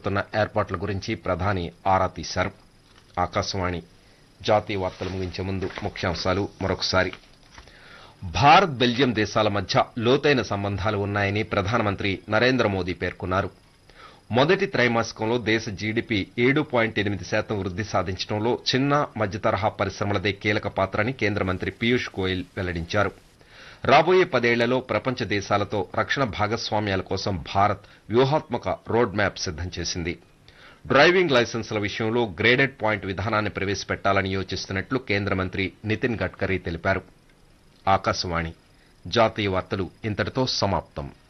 చేపడుతున్న ఏర్పాట్ల గురించి ప్రధాని ఆరా తీశారు ఆకాశవాణి జాతీయ వార్తలు ముగించే ముందు ముఖ్యాంశాలు మరొకసారి భారత్ బెల్జియం దేశాల మధ్య లోతైన సంబంధాలు ఉన్నాయని ప్రధానమంత్రి నరేంద్ర మోదీ పేర్కొన్నారు మొదటి త్రైమాసికంలో దేశ జీడీపీ ఏడు పాయింట్ ఎనిమిది శాతం వృద్ధి సాధించడంలో చిన్న మధ్యతరహా పరిశ్రమలదే కీలక పాత్రని కేంద్ర మంత్రి పీయూష్ గోయల్ వెల్లడించారు రాబోయే పదేళ్లలో ప్రపంచ దేశాలతో రక్షణ భాగస్వామ్యాల కోసం భారత్ వ్యూహాత్మక రోడ్ మ్యాప్ సిద్దం చేసింది డ్రైవింగ్ లైసెన్సుల విషయంలో గ్రేడెడ్ పాయింట్ విధానాన్ని ప్రవేశపెట్టాలని యోచిస్తున్నట్లు కేంద్ర మంత్రి నితిన్ గడ్కరీ తెలిపారు ఆకాశవాణి జాతీయ వార్తలు ఇంతటితో సమాప్తం